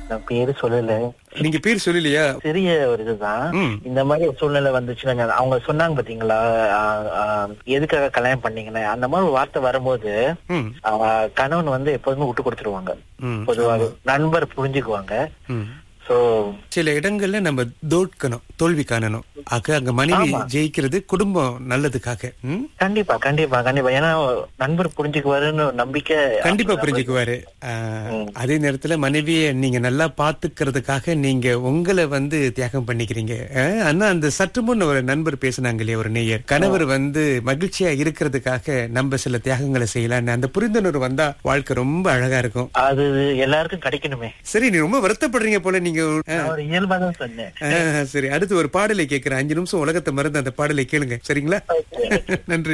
நான் பேரு சொல்லல நீங்க பேர் சொல்லலையா சிறிய ஒரு இதுதான் ம். இந்த மாதிரி ஒரு சூழ்நிலை வந்துச்சுன்னா நான் அவங்க சொன்னாங்க பாத்தீங்களா ஆ, ஆ, எதுக்காக கல்யாணம் பண்ணீங்கன்னு அந்த மாதிரி ஒரு வார்த்தை வரும்போது ம் ஆ, கணவன் வந்து எப்போதுமே விட்டு கொடுத்துருவாங்க ம் பொதுவாக நண்பர் புரிஞ்சுக்குவாங்க ம் சோ சில இடங்கள்ல நம்ம தோற்கணும் தோல்வி காணணும் ஆக அங்க மனைவி ஜெயிக்கிறது குடும்பம் நல்லதுக்காக ம்? கண்டிப்பா கண்டிப்பா கண்டிப்பா ஏன்னா நண்பர் புரிஞ்சுக்குவாருன்னு ஒரு நம்பிக்கை கண்டிப்பா புரிஞ்சுக்குவாரு ஆஹ், அதே நேரத்துல மனைவிய நீங்க நல்லா பாத்துக்கிறதுக்காக நீங்க உங்களை வந்து தியாகம் பண்ணிக்கிறீங்க ஆஹ், ஆனா அந்த சற்று முன் ஒரு நண்பர் பேசினாங்க இல்லையா ஒரு நேயர் கணவர் வந்து மகிழ்ச்சியா இருக்கிறதுக்காக நம்ம சில தியாகங்களை செய்யலாம்னு அந்த புரிந்துணர்வு வந்தா வாழ்க்கை ரொம்ப அழகா இருக்கும் அது எல்லாருக்கும் கிடைக்கணுமே சரி நீ ரொம்ப வருத்தப்படுறீங்க போல நீங்க நான் ஒரு இயல்பா தான் சொன்னேன் ஆஹ், சரி அடுத்து ஒரு பாடலை கேட்கிறேன் அஞ்சு நிமிஷம் உலகத்தை மறந்து அந்த பாடலை கேளுங்க சரிங்களா நன்றி